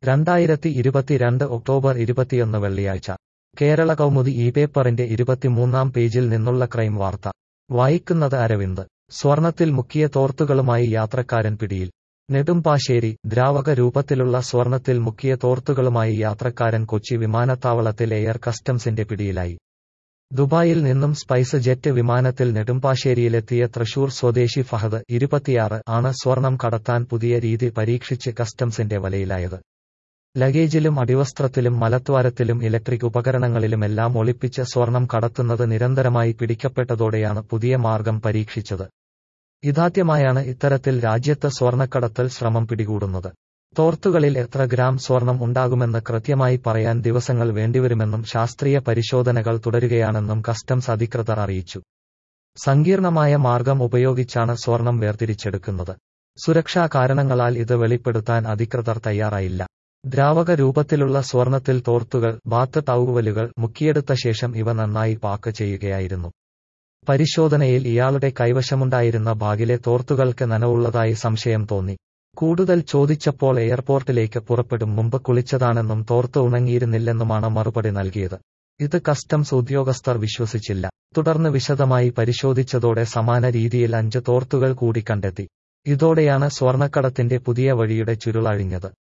രണ്ടായിരത്തി ഇരുപത്തിരണ്ട് ഒക്ടോബർ ഇരുപത്തിയൊന്ന് വെള്ളിയാഴ്ച കേരള കൗമുദി ഈ പേപ്പറിന്റെ ഇരുപത്തിമൂന്നാം പേജിൽ നിന്നുള്ള ക്രൈം വാർത്ത വായിക്കുന്നത് അരവിന്ദ് സ്വർണത്തിൽ മുക്കിയ തോർത്തുകളുമായി യാത്രക്കാരൻ പിടിയിൽ നെടുമ്പാശ്ശേരി ദ്രാവക രൂപത്തിലുള്ള സ്വർണത്തിൽ മുക്കിയ തോർത്തുകളുമായി യാത്രക്കാരൻ കൊച്ചി വിമാനത്താവളത്തിൽ എയർ കസ്റ്റംസിന്റെ പിടിയിലായി ദുബായിൽ നിന്നും സ്പൈസ് ജെറ്റ് വിമാനത്തിൽ നെടുമ്പാശ്ശേരിയിലെത്തിയ തൃശൂർ സ്വദേശി ഫഹദ് ഇരുപത്തിയാറ് ആണ് സ്വർണം കടത്താൻ പുതിയ രീതി പരീക്ഷിച്ച് കസ്റ്റംസിന്റെ വലയിലായത് ലഗേജിലും അടിവസ്ത്രത്തിലും മലദ്വാരത്തിലും ഇലക്ട്രിക് ഉപകരണങ്ങളിലുമെല്ലാം ഒളിപ്പിച്ച് സ്വർണം കടത്തുന്നത് നിരന്തരമായി പിടിക്കപ്പെട്ടതോടെയാണ് പുതിയ മാർഗം പരീക്ഷിച്ചത് ഇതാദ്യമായാണ് ഇത്തരത്തിൽ രാജ്യത്ത് സ്വർണ്ണക്കടത്തൽ ശ്രമം പിടികൂടുന്നത് തോർത്തുകളിൽ എത്ര ഗ്രാം സ്വർണം ഉണ്ടാകുമെന്ന് കൃത്യമായി പറയാൻ ദിവസങ്ങൾ വേണ്ടിവരുമെന്നും ശാസ്ത്രീയ പരിശോധനകൾ തുടരുകയാണെന്നും കസ്റ്റംസ് അധികൃതർ അറിയിച്ചു സങ്കീർണമായ മാർഗം ഉപയോഗിച്ചാണ് സ്വർണം വേർതിരിച്ചെടുക്കുന്നത് സുരക്ഷാ കാരണങ്ങളാൽ ഇത് വെളിപ്പെടുത്താൻ അധികൃതർ തയ്യാറായില്ല ദ്രാവക രൂപത്തിലുള്ള സ്വർണത്തിൽ തോർത്തുകൾ ബാത്ത് ടൗവലുകൾ മുക്കിയെടുത്ത ശേഷം ഇവ നന്നായി പാക്ക് ചെയ്യുകയായിരുന്നു പരിശോധനയിൽ ഇയാളുടെ കൈവശമുണ്ടായിരുന്ന ബാഗിലെ തോർത്തുകൾക്ക് നനവുള്ളതായി സംശയം തോന്നി കൂടുതൽ ചോദിച്ചപ്പോൾ എയർപോർട്ടിലേക്ക് പുറപ്പെടും മുമ്പ് കുളിച്ചതാണെന്നും തോർത്ത് ഉണങ്ങിയിരുന്നില്ലെന്നുമാണ് മറുപടി നൽകിയത് ഇത് കസ്റ്റംസ് ഉദ്യോഗസ്ഥർ വിശ്വസിച്ചില്ല തുടർന്ന് വിശദമായി പരിശോധിച്ചതോടെ സമാന രീതിയിൽ അഞ്ച് തോർത്തുകൾ കൂടി കണ്ടെത്തി ഇതോടെയാണ് സ്വർണ്ണക്കടത്തിന്റെ പുതിയ വഴിയുടെ ചുരുളഴിഞ്ഞത്